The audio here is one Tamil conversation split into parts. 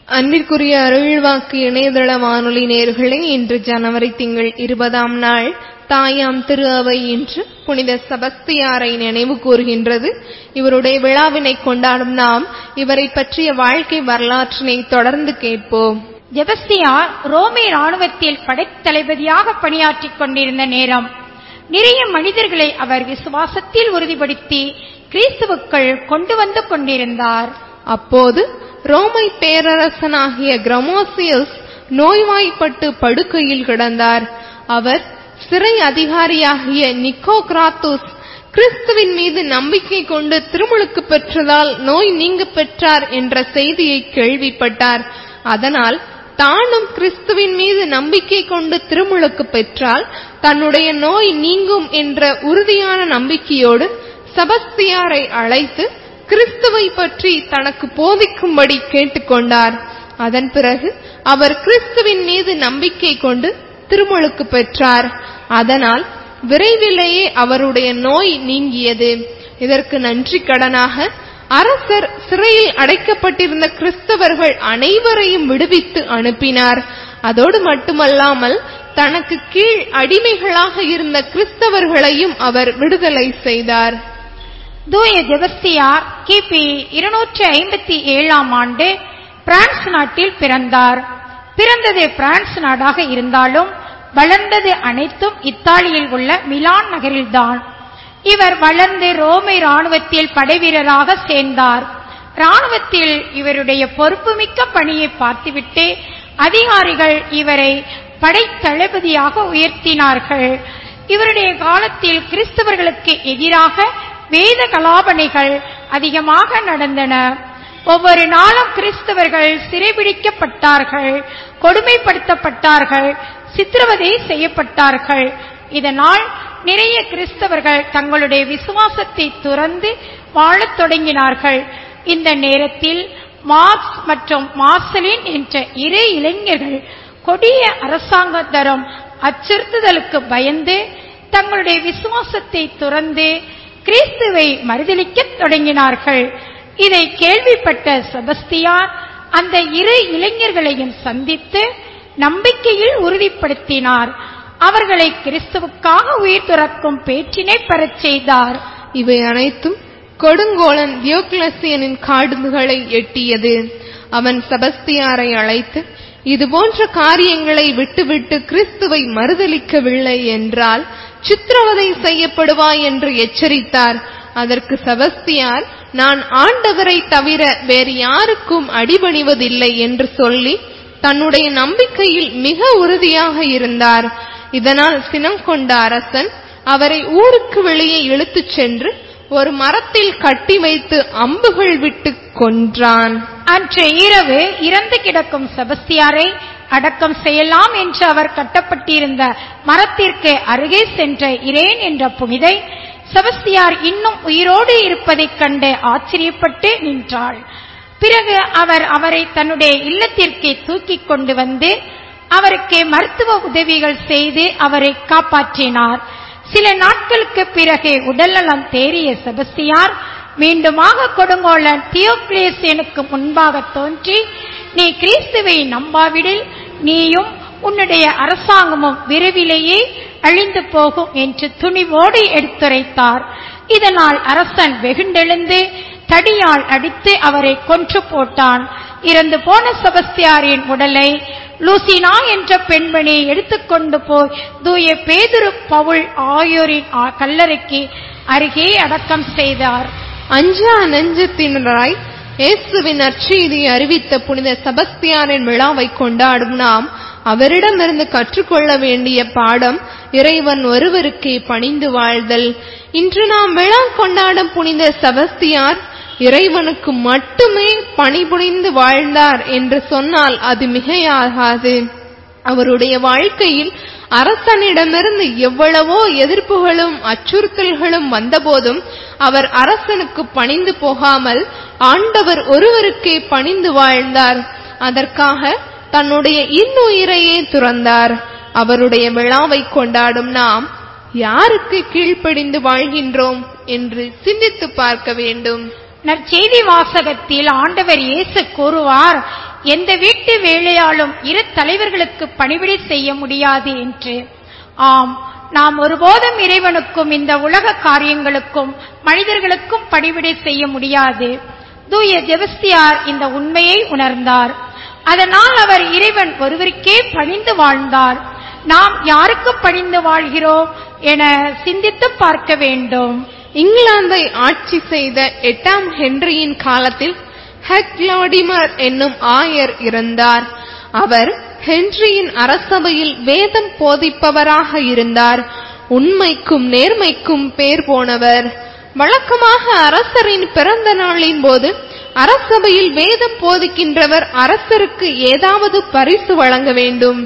அன்பிற்குரிய அருள்வாக்கு இணையதள வானொலி நேர்களே இன்று ஜனவரி திங்கள் இருபதாம் நாள் தாயாம் திரு அவை இன்று புனித செபஸ்தியாரை நினைவு கூறுகின்றது இவருடைய விழாவினை கொண்டாடும் நாம் இவரை பற்றிய வாழ்க்கை வரலாற்றினை தொடர்ந்து கேட்போம் ஜெபஸ்தியார் ரோமே ராணுவத்தில் படைத்தளபதியாக பணியாற்றிக் கொண்டிருந்த நேரம் நிறைய மனிதர்களை அவர் விசுவாசத்தில் உறுதிப்படுத்தி கிறிஸ்துவுக்குள் கொண்டு வந்து கொண்டிருந்தார் அப்போது ரோமை பேரரசனாகிய கிரமோசியஸ் நோய்வாய்ப்பட்டு படுக்கையில் கிடந்தார் அவர் சிறை அதிகாரியாகிய நிக்கோகிராத்துஸ் கிறிஸ்துவின் மீது நம்பிக்கை கொண்டு திருமுழுக்கு பெற்றதால் நோய் நீங்க பெற்றார் என்ற செய்தியை கேள்விப்பட்டார் அதனால் தானும் கிறிஸ்துவின் மீது நம்பிக்கை கொண்டு திருமுழுக்கு பெற்றால் தன்னுடைய நோய் நீங்கும் என்ற உறுதியான நம்பிக்கையோடு செபஸ்தியாரை அழைத்து கிறிஸ்துவை பற்றி தனக்கு போதிக்கும்படி கேட்டுக்கொண்டார் அதன் பிறகு அவர் கிறிஸ்துவின் மீது நம்பிக்கை கொண்டு திருமுழுக்கு பெற்றார் அதனால் விரைவிலேயே அவருடைய நோய் நீங்கியது இதற்கு நன்றி கடனாக அரசர் சிறையில் அடைக்கப்பட்டிருந்த கிறிஸ்தவர்கள் அனைவரையும் விடுவித்து அனுப்பினார் அதோடு மட்டுமல்லாமல் தனக்கு கீழ் அடிமைகளாக இருந்த கிறிஸ்தவர்களையும் அவர் விடுதலை செய்தார் தூய ஜெபஸ்தியார் கிபி இருநூற்றி ஐம்பத்தி ஏழாம் ஆண்டு பிரான்ஸ் நாட்டில் பிறந்தார் பிறந்தது பிரான்ஸ் நாடாக இருந்தாலும் வளர்ந்தது அனைத்தும் இத்தாலியில் உள்ள மிலான் நகரில்தான் இவர் வளர்ந்து ரோமை ராணுவத்தில் படைவீரராக சேர்ந்தார் ராணுவத்தில் இவருடைய பொறுப்புமிக்க பணியை பார்த்துவிட்டு அதிகாரிகள் இவரை படைத்தளபதியாக உயர்த்தினார்கள் இவருடைய காலத்தில் கிறிஸ்தவர்களுக்கு எதிராக வேத கலாபனைகள் அதிகமாக நடந்தன ஒவ்வொரு நாளும் கிறிஸ்தவர்கள் சிறைபிடிக்கப்பட்டார்கள் கொடுமைப்படுத்தப்பட்டார்கள் சித்திரவதை செய்யப்பட்டார்கள் இதனால் நிறைய கிறிஸ்தவர்கள் தங்களுடைய விசுவாசத்தை துறந்து வாழத் தொடங்கினார்கள் இந்த நேரத்தில் மார்க்ஸ் மற்றும் மார்சலின் என்ற இரு இளைஞர்கள் கொடிய அரசாங்க தரும் அச்சுறுத்துதலுக்கு பயந்து தங்களுடைய விசுவாசத்தை துறந்து கிறிஸ்துவை மறுதளிக்கத் தொடங்கினார்கள் இதை கேள்விப்பட்ட செபஸ்தியார் அந்த இரு இளைஞர்களையும் சந்தித்து நம்பிக்கையில் உறுதிப்படுத்தினார் அவர்களை கிறிஸ்துவுக்காக உயிர் துறக்கும் பேச்சினை பெறச் செய்தார் இவை அனைத்தும் கொடுங்கோலன் தியோக்லசியனின் காடுகளை எட்டியது அவன் செபஸ்தியாரை அழைத்து இதுபோன்ற காரியங்களை விட்டுவிட்டு கிறிஸ்துவை மறுதலிக்கவில்லை என்றால் சித்திரவதை செய்யப்படுவாய் என்று எச்சரித்தார் அதற்கு செபஸ்தியார் நான் ஆண்டவரை தவிர வேறு யாருக்கும் அடிபணிவதில்லை என்று சொல்லி தன்னுடைய நம்பிக்கையில் மிக உறுதியாக இருந்தார் இதனால் சினம் கொண்ட அரசன் அவரை ஊருக்கு வெளியே இழுத்துச் சென்று ஒரு மரத்தில் கட்டி வைத்து அம்புகள் விட்டு கொன்றான் அன்று இரவு இறந்து கிடக்கும் செபஸ்தியாரை அடக்கம் செய்யலாம் என்று அவர் கட்டப்பட்டிருந்த மரத்திற்கு அருகே சென்ற இரேன் என்ற புனிதை செபஸ்தியார் இன்னும் உயிரோடு இருப்பதைக் கண்டு ஆச்சரியப்பட்டு நின்றாள் பிறகு அவர் அவரை தன்னுடைய இல்லத்திற்கு தூக்கிக் கொண்டு வந்து அவருக்கு மருத்துவ உதவிகள் செய்து அவரை காப்பாற்றினார் சில நாட்களுக்கு பிறகு உடல்நலம் தேறிய செபஸ்தியார் மீண்டுமாக கொடுங்கோலன் தியோக்ளேசியனுக்கு முன்பாக தோன்றி நீ கிறிஸ்துவை நம்பாவிடில் நீயும் உன்னுடைய அரசாங்கமும் விரைவிலேயே அழிந்து போகும் என்று துணிவோடு எடுத்துரைத்தார் இதனால் அரசன் வெகுண்டெழுந்து தடியால் அடித்து அவரை கொன்று போட்டான் இறந்து போன செபஸ்தியாரின் உடலை லூசினா என்ற பெண்மணி எடுத்துக்கொண்டு போய் தூய பேதுரு பவுல் ஆகியோரின் ஆ- கல்லறைக்கு அருகே அடக்கம் செய்தார் அஞ்சா நெஞ்சத்தினராய் இயேசுவின் நற்செய்தியை அறிவித்த புனித செபஸ்தியாரின் விழாவை கொண்டாடும் நாம் அவரிடமிருந்து கற்றுக்கொள்ள வேண்டிய பாடம் இறைவன் ஒருவருக்கே பணிந்து வாழ்தல் இன்று நாம் விழா கொண்டாடும் புனித செபஸ்தியார் இறைவனுக்கு மட்டுமே பணிபுரிந்து வாழ்ந்தார் என்று சொன்னால் அது மிகையாகாது அவருடைய வாழ்க்கையில் அரசனிடமிருந்து எவ்வளவோ எதிர்ப்புகளும் அச்சுறுத்தல்களும் வந்தபோதும் அவர் அரசனுக்கு பணிந்து போகாமல் ஆண்டவர் ஒருவருக்கே பணிந்து வாழ்ந்தார் அதற்காக தன்னுடைய இன்னுயிரையே துறந்தார் அவருடைய விழாவை கொண்டாடும் நாம் யாருக்கு கீழ்ப்படிந்து வாழ்கின்றோம் என்று சிந்தித்து பார்க்க வேண்டும் நற்செய்தி வாசகத்தில் ஆண்டவர் இயேசு கூறுவார் எந்த வீட்டு வேலையாலும் இரு தலைவர்களுக்கு பணிவிடை செய்ய முடியாது என்று ஆம் நாம் ஒருபோதும் இறைவனுக்கும் இந்த உலக காரியங்களுக்கும் மனிதர்களுக்கும் பணிவிடை செய்ய முடியாது தூய ஜெபஸ்தியார் இந்த உண்மையை உணர்ந்தார் அதனால் அவர் இறைவன் ஒருவருக்கே பணிந்து வாழ்ந்தார் நாம் யாருக்கு பணிந்து வாழ்கிறோம் என சிந்தித்து பார்க்க வேண்டும் இங்கிலாந்தை ஆட்சி செய்த எட்டாம் ஹென்ரியின் காலத்தில் ஹெக்லாடிமர் என்னும் ஆயர் இருந்தார் அவர் ஹென்ரியின் அரசபையில் வேதம் போதிப்பவராக இருந்தார் உண்மைக்கும் நேர்மைக்கும் பேர் போனவர் வழக்கமாக அரசரின் பிறந்த நாளின் போது அரசபையில் வேதம் போதிக்கின்றவர் அரசருக்கு ஏதாவது பரிசு வழங்க வேண்டும்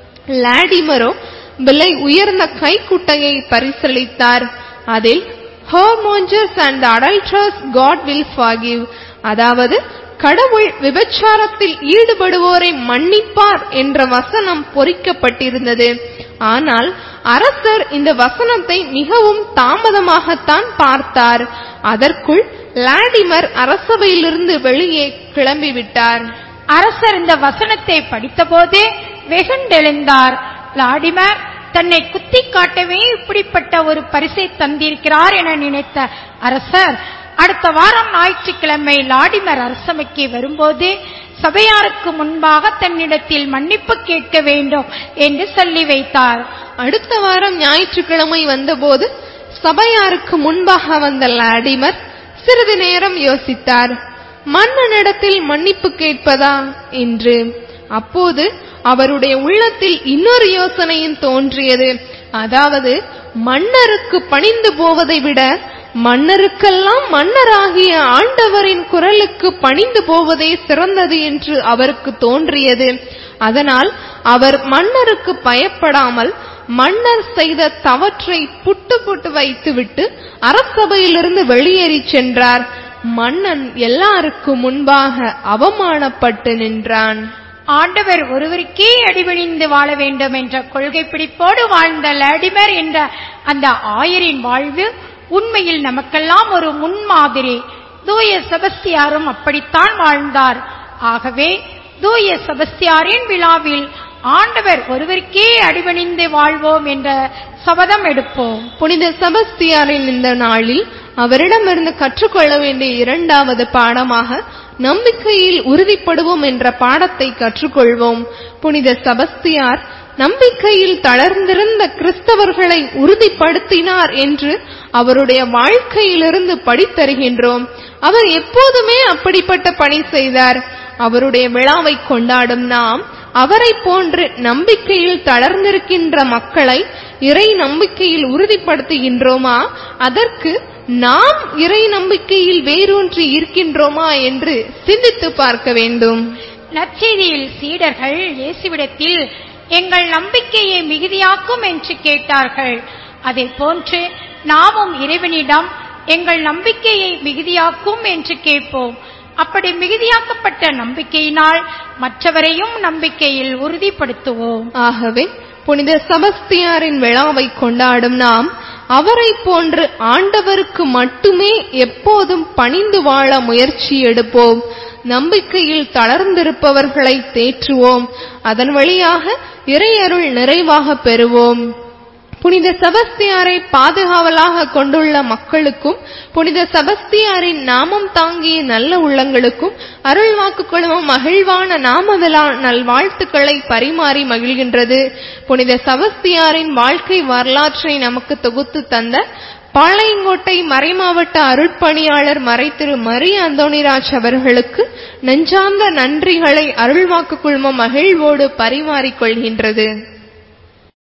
லாடிமரோ விலை உயர்ந்த கைக்குட்டையை பரிசளித்தார் அதில் ஹோமோஞ்சஸ் and adulterers God will forgive அதாவது கடவுள் விபச்சாரத்தில் ஈடுபடுவோரை மன்னிப்பார் என்ற வசனம் பொறிக்கப்பட்டிருந்தது ஆனால் அரசர் இந்த வசனத்தை மிகவும் தாமதமாகத்தான் பார்த்தார் அதற்குள் லாடிமர் அரசபையிலிருந்து வெளியே கிளம்பிவிட்டார் அரசர் இந்த வசனத்தை படித்தபோதே வெகுண்டெழுந்தார் லாடிமர் தன்னை குத்தி காட்டவே இப்படிப்பட்ட ஒரு பரிசை தந்திருக்கிறார் என நினைத்த அரசர் அடுத்த வாரம் ஞாயிற்றுக்கிழமை லாடிமர் அரசமைக்கு வரும்போது சபையாருக்கு முன்பாக தன்னிடத்தில் மன்னிப்பு கேட்க வேண்டும் என்று சொல்லி வைத்தார் அடுத்த வாரம் ஞாயிற்றுக்கிழமை வந்தபோது சபையாருக்கு முன்பாக வந்த லாடிமர் சிறிது நேரம் யோசித்தார் மன்னனிடத்தில் மன்னிப்பு கேட்பதா என்று அப்போது அவருடைய உள்ளத்தில் இன்னொரு யோசனையும் தோன்றியது அதாவது மன்னருக்கு பணிந்து போவதை விட மன்னருக்கெல்லாம் மன்னராகிய ஆண்டவரின் குரலுக்கு பணிந்து போவதே சிறந்தது என்று அவருக்கு தோன்றியது அதனால் அவர் மன்னருக்கு பயப்படாமல் மன்னர் செய்த தவற்றை புட்டு புட்டு வைத்துவிட்டு அரசபையிலிருந்து வெளியேறிச் சென்றார் மன்னன் எல்லாருக்கும் முன்பாக அவமானப்பட்டு நின்றான் ஆண்டவர் ஒருவருக்கே அடிபணிந்து வாழ வேண்டும் என்ற கொள்கை பிடிப்போடு வாழ்ந்த லாடிமர் என்ற அந்த ஆயரின் வாழ்வு உண்மையில் நமக்கெல்லாம் ஒரு முன்மாதிரி தூய செபஸ்தியாரும் அப்படித்தான் வாழ்ந்தார் ஆகவே தூய செபஸ்தியாரின் விழாவில் ஆண்டவர் ஒருவருக்கே அடிபணிந்து வாழ்வோம் என்ற சபதம் எடுப்போம் புனித செபஸ்தியாரின் இந்த நாளில் அவரிடமிருந்து கற்றுக்கொள்ள வேண்டிய இரண்டாவது பாடமாக நம்பிக்கையில் உறுதிப்படுவோம் என்ற பாடத்தை கற்றுக்கொள்வோம் புனித செபஸ்தியார் நம்பிக்கையில் தளர்ந்திருந்த கிறிஸ்தவர்களை உறுதிப்படுத்தினார் என்று அவருடைய வாழ்க்கையிலிருந்து படித்தருகின்றோம் அவர் எப்போதுமே அப்படிப்பட்ட பணி செய்தார் அவருடைய விழாவை கொண்டாடும் நாம் அவரை போன்று நம்பிக்கையில் தளர்ந்திருக்கின்ற மக்களை இறை நம்பிக்கையில் உறுதிப்படுத்துகின்றோமா அதற்கு நாம் இறை நம்பிக்கையில் வேரூன்றி இருக்கின்றோமா என்று சிந்தித்து பார்க்க வேண்டும் நற்செய்தியில் சீடர்கள் இயேசுவிடத்தில் எங்கள் நம்பிக்கையை மிகுதியாக்கும் என்று கேட்டார்கள் அதை போன்று நாமும் இறைவனிடம் எங்கள் நம்பிக்கையை மிகுதியாக்கும் என்று கேட்போம் அப்படி மிகுதியாக்கப்பட்ட நம்பிக்கையினால் மற்றவரையும் நம்பிக்கையில் உறுதிப்படுத்துவோம் ஆகவே புனித செபஸ்தியாரின் விழாவை கொண்டாடும் நாம் அவரை போன்று ஆண்டவருக்கு மட்டுமே எப்போதும் பணிந்து வாழ முயற்சி எடுப்போம் நம்பிக்கையில் தளர்ந்திருப்பவர்களை தேற்றுவோம் அதன் வழியாக இறையருள் நிறைவாக பெறுவோம் புனித செபஸ்தியாரை பாதுகாவலாக கொண்டுள்ள மக்களுக்கும் புனித செபஸ்தியாரின் நாமம் தாங்கிய நல்ல உள்ளங்களுக்கும் அருள்வாக்கு குழுமம் மகிழ்வான நாம விழா நல்வாழ்த்துக்களை பரிமாறி மகிழ்கின்றது புனித செபஸ்தியாரின் வாழ்க்கை வரலாற்றை நமக்கு தொகுத்து தந்த பாளையங்கோட்டை மறைமாவட்ட அருட்பணியாளர் மறைத்திரு மரிய அந்தோணிராஜ் அவர்களுக்கு நெஞ்சார்ந்த நன்றிகளை அருள்வாக்கு குழுமம் மகிழ்வோடு பரிமாறிக் கொள்கின்றது